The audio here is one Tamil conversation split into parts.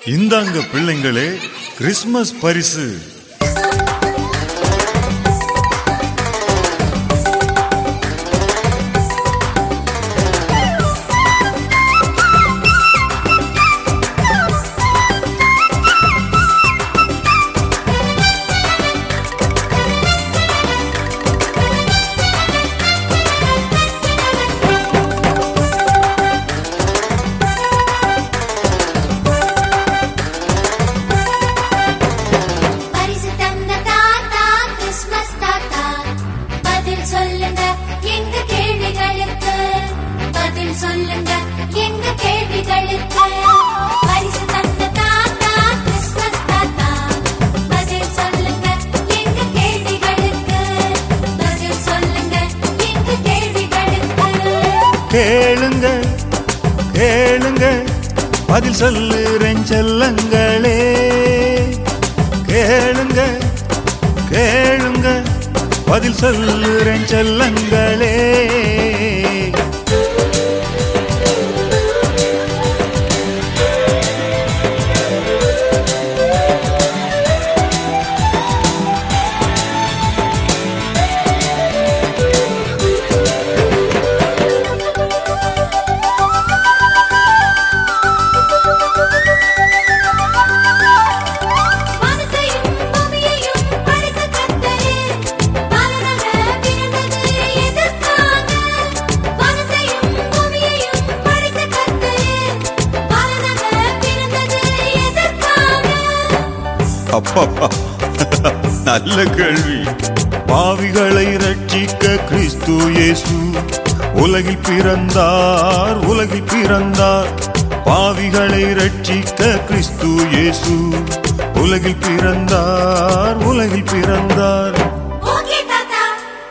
இந்தாங்க பிள்ளைங்களே கிறிஸ்மஸ் பரிசு பரிசு தந்த தாத்தா கிறிஸ்மஸ் தாத்தா பதில் சொல்லுங்க எங்க கேள்விகளுக்கு பதில் சொல்லுங்க எங்க கேள்விகளுக்கு பரிசு தந்த தாத்தா கிறிஸ்மஸ் தாத்தா பதில் சொல்லுங்க எங்க கேள்விகளுக்கு பதில் சொல்லுங்க எங்க கேள்விகளுக்கு கேளுங்க கேளுங்க பதில் சொல்லுறேன் செல்லங்களே கேளுங்க கேளுங்க பதில் சொல்லுறேன் செல்லங்களே வானத்தையும் பூமியையும் படைத்த கர்த்தரே, வானரக பிறந்தது எதற்காக? வானத்தையும் பூமியையும் படைத்த கர்த்தரே, வானரக பிறந்தது எதற்காக? அப்பப்பா நல்ல கேள்வி பாவிகளை ரட்சிக்க கிறிஸ்து இயேசு உலகில் பிறந்தார் உலகில் பிறந்தார் பாவிகளை ரட்சிக்க கிறிஸ்து இயேசு உலகில் பிறந்தார் உலகில் பிறந்தார் ஓகே தாத்தா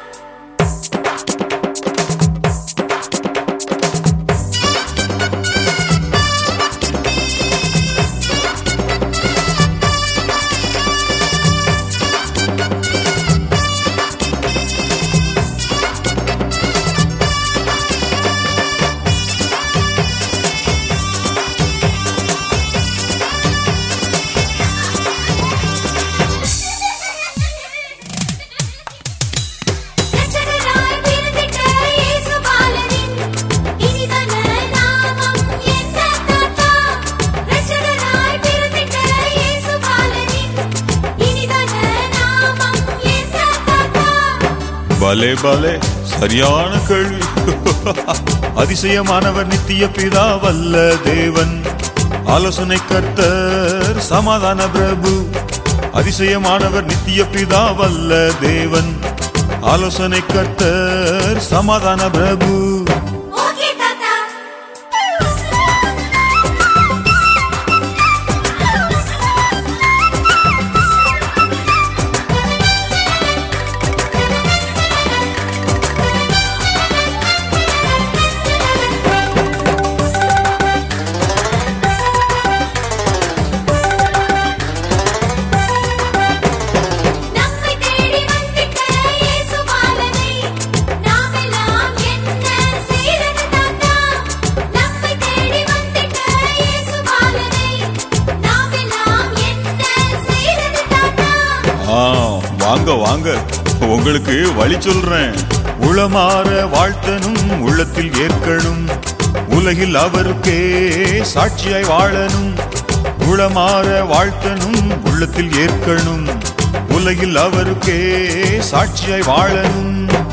ரட்சகராய் பிறந்திட்ட இயேசு பாலனின் இனிதான நாமம் என்ன தாத்தா? ரட்சகராய் பிறந்திட்ட இயேசு பாலனின் இனிதான நாமம் என்ன தாத்தா? பலே பலே சரியான கேள்வி அதிசயமானவர் நித்திய பிதா வல்ல தேவன் ஆலோசனை கர்த்தர் சமாதான பிரபு அதிசயமானவர் நித்திய பிதா வல்ல தேவன் ஆலோசனை கர்த்தர் சமாதான பிரபு ஓகே தாத்தா நம்மை தேடி வந்திட்ட இயேசு பாலனை நாமெல்லாம் என்ன செய்றது தாத்தா நம்மை தேடி வந்திட்ட இயேசு பாலனை நாமெல்லாம் என்ன செய்றது தாத்தா ஆ வாங்க வாங்க உங்களுக்கு வழி சொல்றேன் உளமாற வாழ்த்தனும் உள்ளத்தில் ஏற்கணும் உலகில் அவருக்கே சாட்சியாய் வாழணும் உளமாற வாழ்த்தனும் உள்ளத்தில் ஏற்கணும் உலகில் அவருக்கே சாட்சியாய் வாழணும்